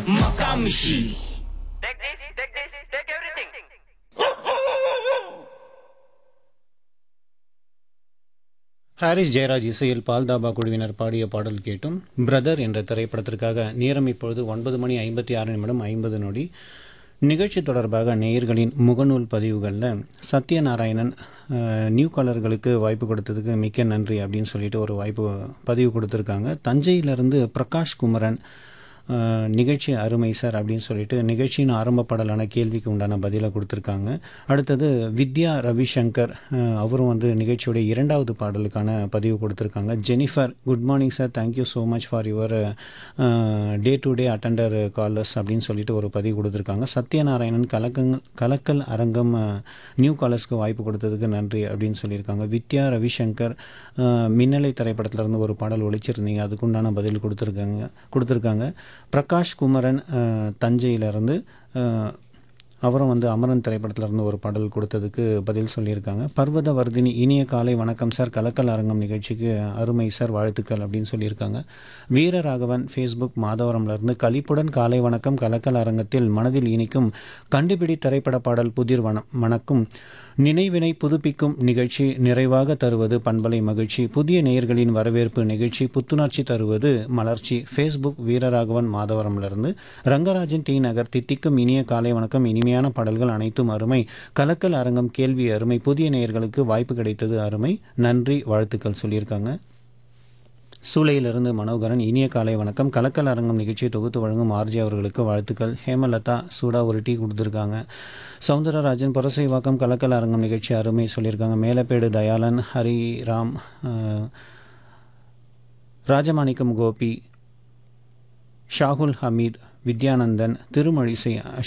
Makamishi. Take this, take this, take everything. Harris Jayaraj இசையில் பால்தாபா குழுவினர் பாடிய பாடல் கேட்டும் பிரதர் என்ற திரைப்படத்திற்காக நேரம் இப்பொழுது ஒன்பது மணி ஐம்பத்தி ஆறு நிமிடம் ஐம்பது நொடி நிகழ்ச்சி தொடர்பாக நேயர்களின் முகநூல் பதிவுகளில் சத்யநாராயணன் அஹ், நியூ காலர்களுக்கு வாய்ப்பு கொடுத்ததுக்கு மிக்க நன்றி அப்படின்னு சொல்லிட்டு ஒரு வாய்ப்பு பதிவு கொடுத்துருக்காங்க தஞ்சையிலிருந்து பிரகாஷ் குமரன் அஹ், நிகழ்ச்சி அருமை சார் அப்படின்னு சொல்லிட்டு நிகழ்ச்சியின் ஆரம்ப பாடலான கேள்விக்கு உண்டான பதிலை கொடுத்துருக்காங்க அடுத்தது வித்யா ரவிசங்கர் அஹ், அவரும் வந்து நிகழ்ச்சியுடைய இரண்டாவது பாடலுக்கான பதிவு கொடுத்துருக்காங்க Jennifer good morning sir thank you so much for your day to day attender callers அப்படின்னு சொல்லிட்டு ஒரு பதிவு கொடுத்துருக்காங்க சத்யநாராயணன் கலக்கங் கலக்கல் அரங்கம் அஹ், நியூ காலர்ஸ்க்கு வாய்ப்பு கொடுத்ததுக்கு நன்றி அப்படின்னு சொல்லியிருக்காங்க வித்யா ரவிசங்கர் அஹ், மின்னலை திரைப்படத்துல இருந்து ஒரு பாடல் ஒழிச்சிருந்தீங்க அதுக்குண்டான பதில் கொடுத்துருக்காங்க கொடுத்துருக்காங்க பிரகாஷ் குமரன் அஹ், தஞ்சையிலிருந்து அஹ், அவரும் வந்து அமரன் திரைப்படத்துல இருந்து ஒரு பாடல் கொடுத்ததுக்கு பதில் சொல்லியிருக்காங்க பர்வத வர்தினி இனிய காலை வணக்கம் சார் கலக்கல் அரங்கம் நிகழ்ச்சிக்கு அருமை சார் வாழ்த்துக்கள் அப்படின்னு சொல்லியிருக்காங்க வீரராகவன் ஃபேஸ்புக் மாதவரம்லேருந்து கலிப்புடன் காலை வணக்கம் கலக்கல் அரங்கத்தில் மனதில் இனிக்கும் கண்டுபிடி திரைப்பட பாடல் புதிர் வன மணக்கும் நினைவினை புதுப்பிக்கும் நிகழ்ச்சி நிறைவாக தருவது பண்பலை மகிழ்ச்சி புதிய நேயர்களின் வரவேற்பு நிகழ்ச்சி புத்துணர்ச்சி தருவது மலர்ச்சி ஃபேஸ்புக் வீரராகவன் மாதவரம்லேருந்து ரங்கராஜன் டி நகர் தித்திக்கும் இனிய காலை வணக்கம் இனிமையான பாடல்கள் அனைத்தும் அருமை கலக்கல் அரங்கம் கேள்வி அருமை புதிய நேயர்களுக்கு வாய்ப்பு கிடைத்தது அருமை நன்றி வாழ்த்துக்கள் சொல்லியிருக்காங்க சூளையிலிருந்து மனோகரன் இனிய காலை வணக்கம் கலக்கல் அரங்கம் நிகழ்ச்சியை தொகுத்து வழங்கும் ஆர்ஜி அவர்களுக்கு வாழ்த்துக்கள் ஹேமலதா சூடா ஒரு டீ கொடுத்துருக்காங்க சவுந்தரராஜன் புரசைவாக்கம் கலக்கல் அரங்கம் நிகழ்ச்சி அருமை சொல்லியிருக்காங்க மேலப்பேடு தயாளன் ஹரிராம் அஹ், ராஜமாணிக்கம் கோபி ஷாகுல் ஹமீத் வித்யானந்தன் திருமழிசை